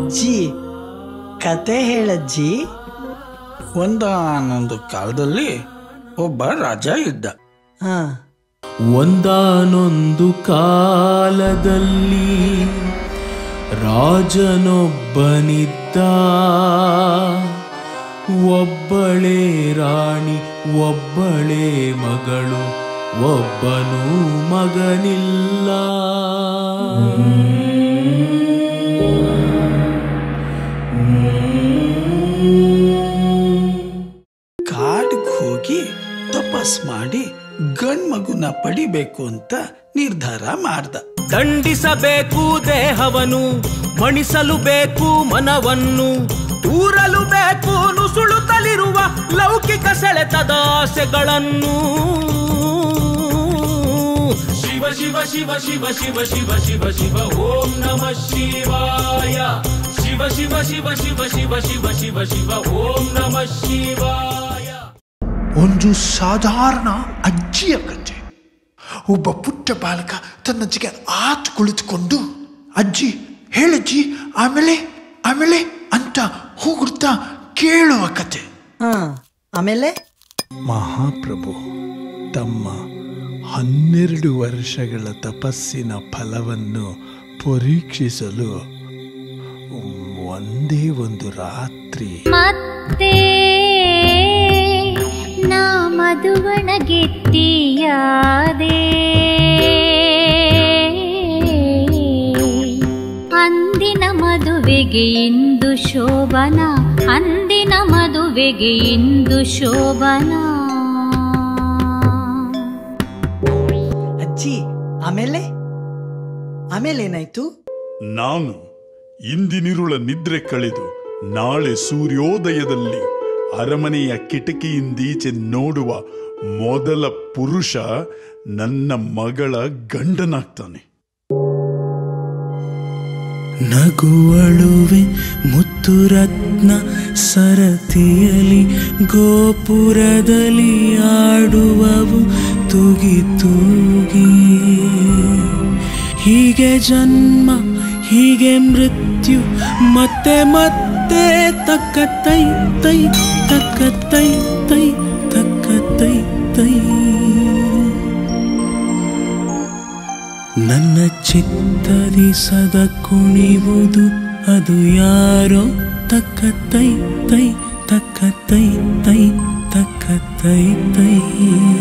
ಅಜ್ಜಿ ಕತೆ ಹೇಳಜ್ಜಿ ಒಂದಾನೊಂದು ಕಾಲದಲ್ಲಿ ಒಬ್ಬ ರಾಜ ಇದ್ದ ಹಾ ಒಂದಾನೊಂದು ಕಾಲದಲ್ಲಿ ರಾಜನೊಬ್ಬನಿದ್ದ ಒಬ್ಬಳೇ ರಾಣಿ ಒಬ್ಬಳೇ ಮಗಳು ಒಬ್ಬನೂ ಮಗನಿಲ್ಲ ಕಾಡಿಗೆ ಹೋಗಿ ತಪಸ್ ಮಾಡಿ ಗಂಡ್ ಮಗುನ ಪಡಿಬೇಕು ಅಂತ ನಿರ್ಧಾರ ಮಾಡ್ದ ದಂಡಿಸಬೇಕು ದೇಹವನು ಮಣಿಸಲು ಬೇಕು ಮನವನ್ನು ಊರಲು ಬೇಕು ನುಸುಳುತ್ತಲಿರುವ ಲೌಕಿಕ ಸೆಳೆತದ ಆಸೆಗಳನ್ನು ಶಿವ ಶಿವ ಶಿವ ಶಿವ ಶಿವ ಶಿವ ಶಿವ ಶಿವ ಓಂ ನಮ ಶಿವಾಯ ಶಿವ ಶಿವ ಶಿವ ಶಿವ ಶಿವ ಶಿವ ಶಿವ ಶಿವ ಓಂ ನಮ ಶಿವಾಯ ಒಂದು ಸಾಧಾರಣ ಅಜ್ಜಿಯ ಕಥೆ ಒಬ್ಬ ಪುಟ್ಟ ಬಾಲಕ ತನ್ನಜ್ಜಿಗೆ ಆತು ಕುಳಿತುಕೊಂಡು ಅಜ್ಜಿ ಹೇಳಜ್ಜಿ ಆಮೇಲೆ ಆಮೇಲೆ ಅಂತ ಹೋಗುತ್ತಾ ಕೇಳುವ ಕತೆ ಹಾ ಆಮೇಲೆ ಮಹಾಪ್ರಭು ತಮ್ಮ ಹನ್ನೆರಡು ವರ್ಷಗಳ ತಪಸ್ಸಿನ ಫಲವನ್ನು ಪರೀಕ್ಷಿಸಲು ಒಂದೇ ಒಂದು ರಾತ್ರಿ ಮತ್ತೆ ನಾ ಮಧುವಣ ಗೆಟ್ಟಿಯಾದೆ ಅಂದಿನ ಮದುವೆಗೆ ಇಂದು ಶೋಭನ ಅಂದಿನ ಮದುವೆಗೆ ಇಂದು ಶೋಭನ ಅಜ್ಜಿ ಆಮೇಲೆ ಆಮೇಲೆ ಏನಾಯ್ತು ನಾನು ಇಂದಿನಿರುಳ ನಿದ್ರೆ ಕಳೆದು ನಾಳೆ ಸೂರ್ಯೋದಯದಲ್ಲಿ ಅರಮನೆಯ ಕಿಟಕಿಯಿಂದೀಚೆ ನೋಡುವ ಮೊದಲ ಪುರುಷ ನನ್ನ ಮಗಳ ಗಂಡನಾಗ್ತಾನೆ ನಗುವಳುವೆ ಮುತ್ತುರತ್ನ ಸರತಿಯಲಿ ಗೋಪುರದಲ್ಲಿ ಆಡುವವು ತೂಗಿ ತೂಗಿ ಹೀಗೆ ಜನ್ಮ ಹೀಗೆ ಮೃತ್ಯು ಮತ್ತೆ ಮತ್ತೆ ತಕ್ಕ ತೈ ತೈ ತಕ್ಕ ತೈ ತೈ ತಕ್ಕ ತೈ ತೈ ನನ್ನ ಚಿತ್ತದಿ ಸದ ಕುಣಿವುದು ಅದು ಯಾರೋ ತಕ್ಕ ತೈ ತೈ ತಕ್ಕ ತೈ ತೈ ತಕ್ಕ ತೈ ತೈ